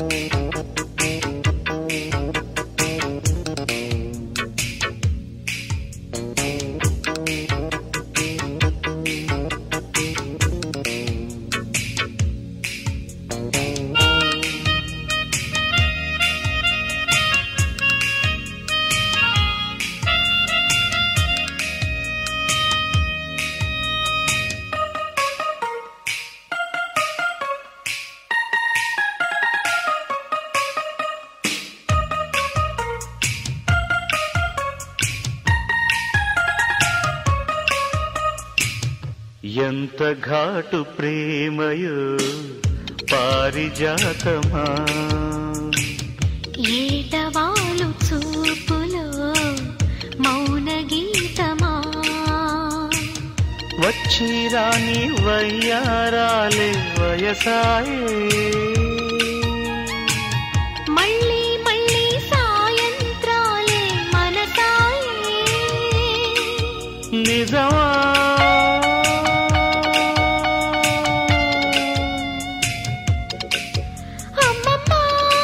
ఎంత ఘాటు ప్రేమయో పారిజాతమా ఏటవాలు చూపులో మౌన గీతమా వచ్చి రాని వయ్యారాలే వయసాయే మళ్ళీ మళ్ళీ సాయంత్రాలే మనసాయే నిజమా అమ్మమ్మా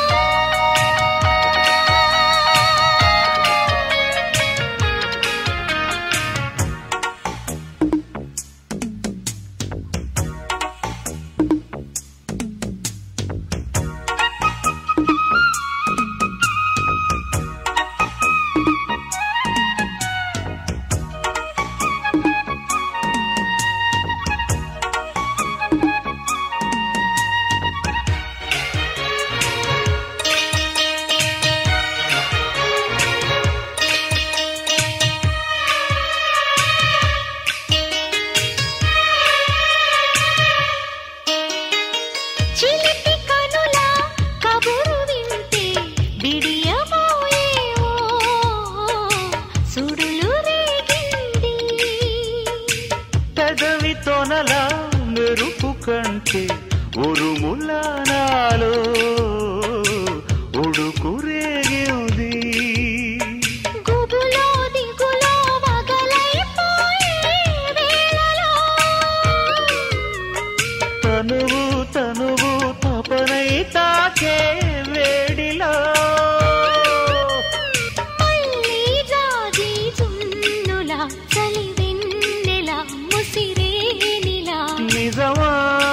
చిలిపి కనుల కబురు వింటే బిడియమోయేవో సుడులు రేగింది పెదవి తొనల మెరుపు కంటే ఉరుముల నాలో ఉడుకు రేగింది గుబులో దిగులో వగలైపోయే వేళలో తనువు తనువు తపనై తాకే వేడిలో మళ్ళీ జాజి చున్నుల చలి వెన్నెల ముసిరేనిలా నిజమా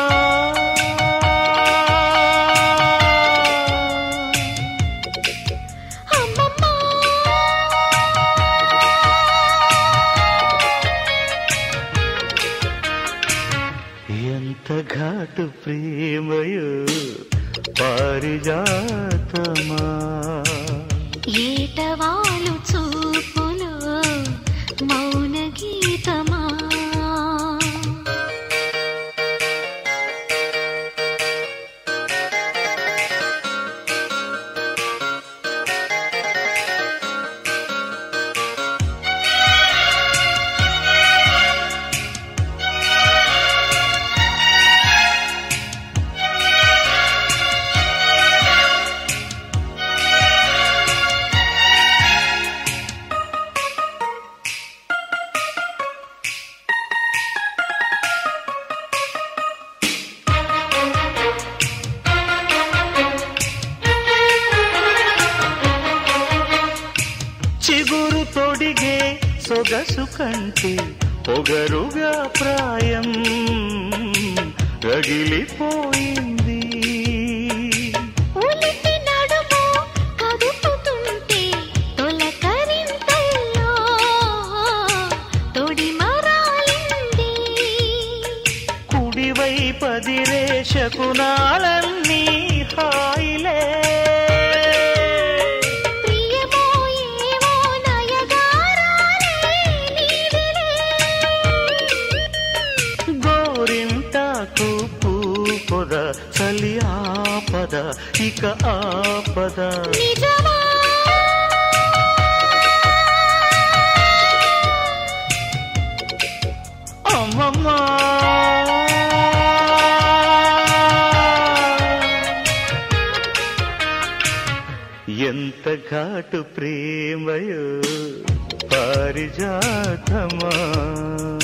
అమ్మమ్మా ఎంత ఘాటు ప్రేమయో పారిజాతమా ఏటవాలు చూపులో మౌన గీతమా చిగురు తొడిగే సొగసు కంటే పొగరుగా ప్రాయం రగిలిపోయింది ఉలిపి నడుము కదుపుతుంటే తొలకరింతల్లో తొడి మరాలింది కుడివై పదిరే శకునాలన్నీ హాయిలే ప్రియమో ఏవో నయగారాలే నీవిలే గోరింటాకు పూపొద చలి ఆపద ఇక ఆపద నిజమా అమ్మమ్మా ఎంత ఘాటు ప్రేమయో పారిజాతమా